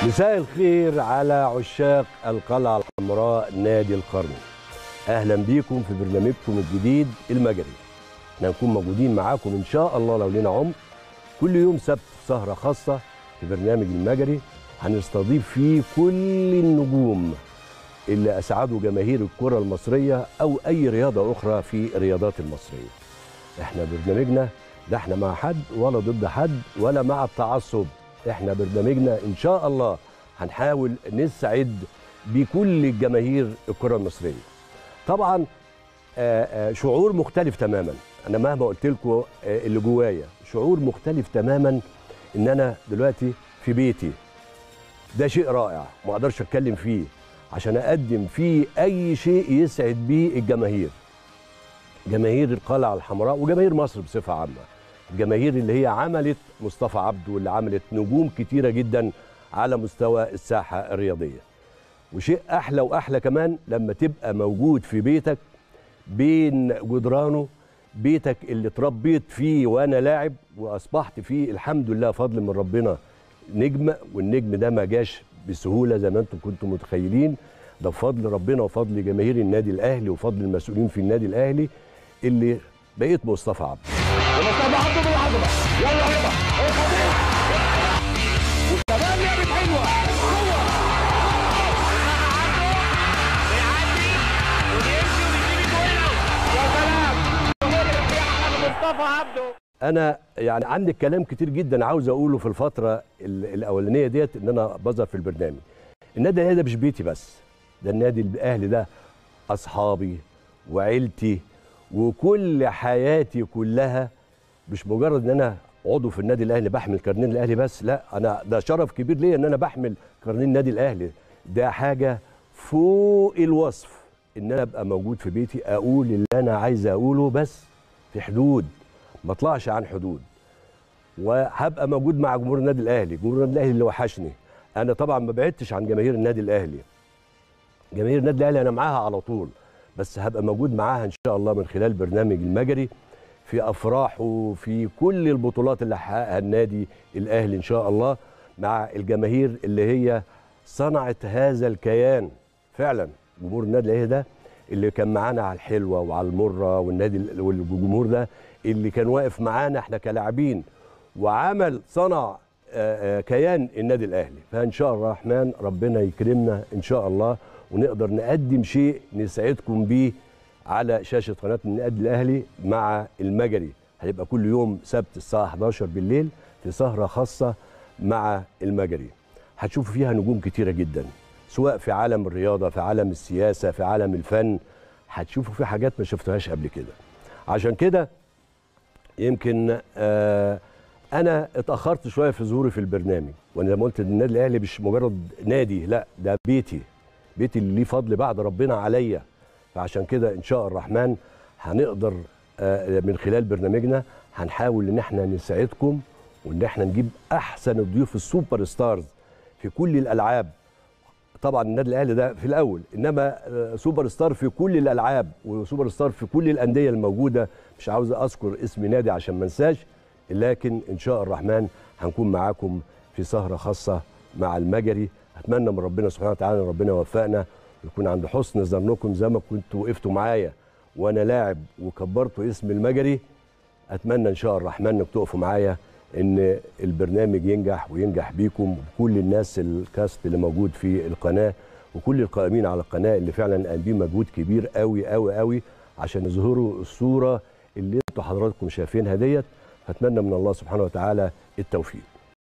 مساء الخير على عشاق القلعة الحمراء نادي القرن أهلا بيكم في برنامجكم الجديد المجري احنا هنكون موجودين معاكم إن شاء الله لو لنا عمر كل يوم سبت سهرة خاصة في برنامج المجري هنستضيف فيه كل النجوم اللي أسعدوا جماهير الكرة المصرية أو أي رياضة أخرى في الرياضات المصرية احنا برنامجنا لا احنا مع حد ولا ضد حد ولا مع التعصب احنا برنامجنا ان شاء الله هنحاول نسعد بكل الجماهير الكره المصريه طبعا آه، آه، شعور مختلف تماما انا مهما قلت لكم اللي جوايا شعور مختلف تماما ان انا دلوقتي في بيتي ده شيء رائع ما اقدرش اتكلم فيه عشان اقدم فيه اي شيء يسعد بيه الجماهير جماهير القلعه الحمراء وجماهير مصر بصفه عامه الجماهير اللي هي عملت مصطفى عبده واللي عملت نجوم كتيره جدا على مستوى الساحه الرياضيه وشيء احلى واحلى كمان لما تبقى موجود في بيتك بين جدرانه بيتك اللي اتربيت فيه وانا لاعب واصبحت فيه الحمد لله فضل من ربنا نجم والنجم ده ما جاش بسهوله زي ما انتم كنتم متخيلين ده بفضل ربنا وفضل جماهير النادي الاهلي وفضل المسؤولين في النادي الاهلي اللي بقيت مصطفى عبده ومصطفى عبده بالعظمه يلا هبه الخطير وكمان لعبت حلوه جوه بيعدي وبيمشي وبيجيب الجول يا سلام مصطفى عبده انا يعني عندي كلام كتير جدا عاوز اقوله في الفتره ال- الاولانيه ديت ان انا بظهر في البرنامج النادي الاهلي ده مش بيتي بس ده النادي الاهلي ده اصحابي وعيلتي وكل حياتي كلها مش مجرد ان انا عضو في النادي الاهلي بحمل كارنيه الاهلي بس لا انا ده شرف كبير ليا ان انا بحمل كارنيه النادي الاهلي ده حاجه فوق الوصف ان انا ابقى موجود في بيتي اقول اللي انا عايز اقوله بس في حدود ما اطلعش عن حدود وهبقى موجود مع جمهور النادي الاهلي جمهور النادي الاهلي اللي وحشني انا طبعا ما بعدتش عن جماهير النادي الاهلي جماهير النادي الاهلي انا معاها على طول بس هبقى موجود معاها ان شاء الله من خلال برنامج المجري في افراحه في كل البطولات اللي حققها النادي الاهلي ان شاء الله مع الجماهير اللي هي صنعت هذا الكيان فعلا جمهور النادي الاهلي ده اللي كان معانا على الحلوه وعلى المره والنادي والجمهور ده اللي كان واقف معانا احنا كلاعبين وعمل صنع آه، آه، كيان النادي الاهلي فان شاء الله الرحمن ربنا يكرمنا ان شاء الله ونقدر نقدم شيء نسعدكم بيه على شاشه قناه النادي الاهلي مع المجري هيبقى كل يوم سبت الساعه 11 بالليل في سهره خاصه مع المجري هتشوفوا فيها نجوم كتيره جدا سواء في عالم الرياضه في عالم السياسه في عالم الفن هتشوفوا في حاجات ما شفتوهاش قبل كده عشان كده يمكن آه انا اتاخرت شويه في ظهوري في البرنامج وانا زي ما قلت النادي الاهلي مش مجرد نادي لا ده بيتي بيتي اللي ليه فضل بعد ربنا عليا فعشان كده ان شاء الرحمن هنقدر آه من خلال برنامجنا هنحاول ان احنا نساعدكم وان احنا نجيب احسن الضيوف السوبر ستارز في كل الالعاب طبعا النادي الاهلي ده في الاول انما آه، سوبر ستار في كل الالعاب وسوبر ستار في كل الانديه الموجوده مش عاوز اذكر اسم نادي عشان ما انساش لكن ان شاء الرحمن هنكون معاكم في سهره خاصه مع المجري اتمنى من ربنا سبحانه وتعالى ان ربنا يوفقنا ويكون عند حسن ظنكم زي ما كنتوا وقفتوا معايا وانا لاعب وكبرتوا اسم المجري اتمنى ان شاء الرحمن انك تقفوا معايا ان البرنامج ينجح وينجح بيكم وكل الناس الكاست اللي موجود في القناه وكل القائمين على القناه اللي فعلا قايمين مجهود كبير قوي قوي قوي عشان يظهروا الصوره اللي انتوا حضراتكم شايفينها ديت فاتمنى من الله سبحانه وتعالى التوفيق